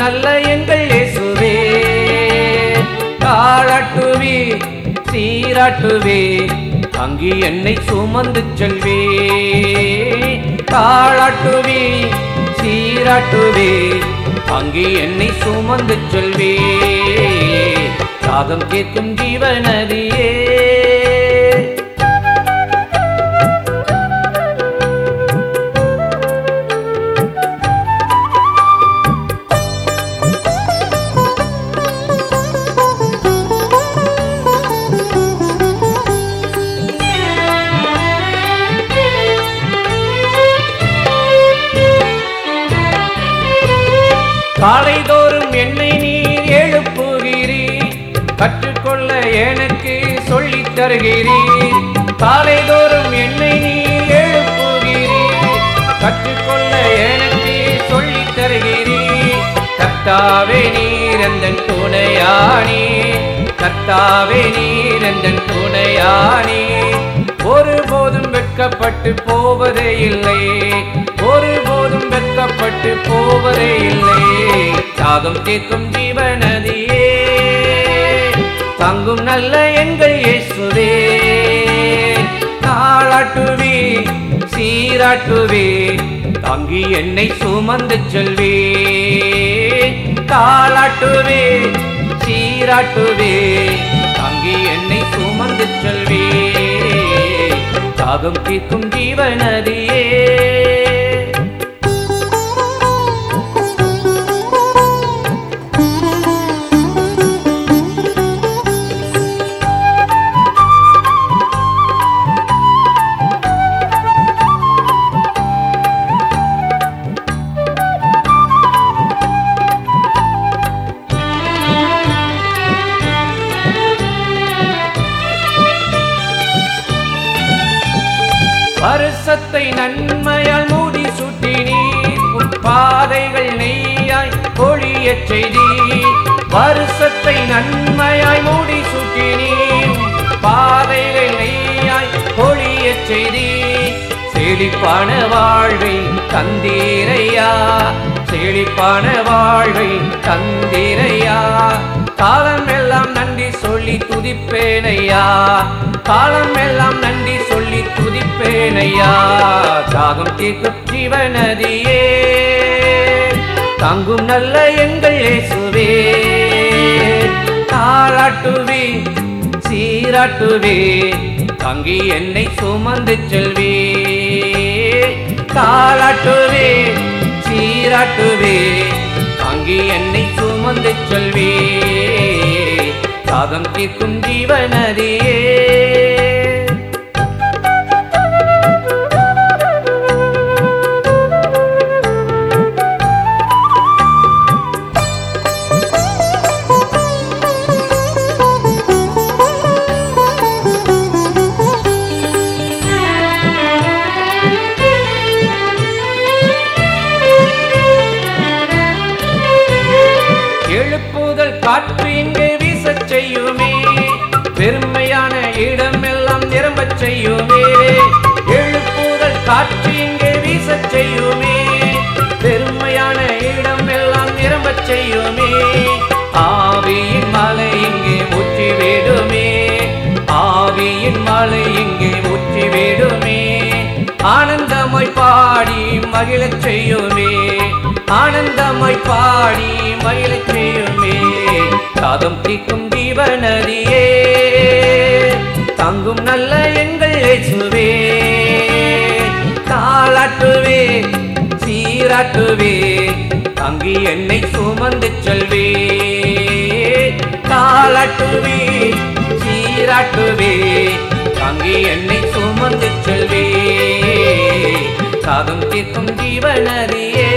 நல்ல எங்கள் இயேசுவே தாளாட்டுவே சீராட்டுவே அங்கி என்னை சுமந்து செல்வே தாளாட்டுவே சீராட்டுவே அங்கி என்னை சுமந்து செல்வே சாதம் கேட்கும் ஜீவநதியே காலைதோறும் என்னை நீர் எழுப்புகிறீர் கற்றுக்கொள்ள எனக்கு சொல்லித் தருகிறீர் காலைதோறும் என்னை நீர் எழுப்புகிறீர் கற்றுக்கொள்ள எனக்கு சொல்லித் தருகிறீர் கர்த்தாவே நீர் எந்தன் துணையானி கர்த்தாவே நீர் எந்தன் துணையானி ஒருபோதும் வெட்கப்பட்டு போவதே இல்லை ஒருபோதும் வெட்கப்பட்டு போவதே இல்லை தாகம் தீர்க்கும் ஜீவநதியே தங்கும் நல்ல எங்கள் இயேசுவே தாளாட்டுவே சீராட்டுவே தாங்கி என்னை சுமந்து செல்வே தாளாட்டுவே சீராட்டுவே தாங்கி என்னை சுமந்து செல்வே தாகம் தீர்க்கும் ஜீவநதியே வருஷத்தை நன்மையால் மூடி சுட்டினீர் உன் பாதைகள் நெய்யாய் ஒளியச் செய்தி வருஷத்தை நன்மையாய் மூடி சுட்டினீர் உன் பாதைகள் நெய்யாய் ஒளியச் செய்தி செழிப்பான வாழ்வை தந்தீரையா செழிப்பான வாழ்வை தந்தீரையா காலம் எல்லாம் நன்றி சொல்லி துதிப்பேனையா காலம் எல்லாம் நன்றி சொல்லி துதிப்பேனையா தாகம் தீர்க்கும் ஜீவநதியே தங்கும் நல்ல எங்கள் இயேசுவே தாளாட்டுவே சீராட்டுவே தங்கி என்னை சுமந்து செல்வே தாளாட்டுவே சீராட்டுவே தங்கி என்னை சுமந்து செல்வே தாகம் தீர்க்கும் ஜீவநதியே எழுப்புதல் காற்று இங்கே வீசச் செய்யுமே பெருமையான இடமெல்லாம் நிரம்பச் செய்யுமே எழுப்புதல் காற்று இங்கே வீசச் செய்யுமே பெருமையான இடமெல்லாம் நிரம்பச் செய்யுமே ஆவியின் மலை இங்கே முற்றி விடுமே ஆவியின் மலை இங்கே முற்றி விடுமே ஆனந்தமாய் பாடி மகிழச் செய்யுமே ஆனந்தமாய் பாடி மகிழச் செய்யுமே சாதம் தீக்கும் ஜீவநதியே தங்கும் நல்ல எங்கள் இயேசுவே தாளாட்டுவே சீராட்டுவே தங்கி என்னை சுமந்து செல்வே தாளாட்டுவே சீராட்டுவே தங்கி என்னை சுமந்து செல்வே சாதம் தீர்க்கும் ஜீவநதியே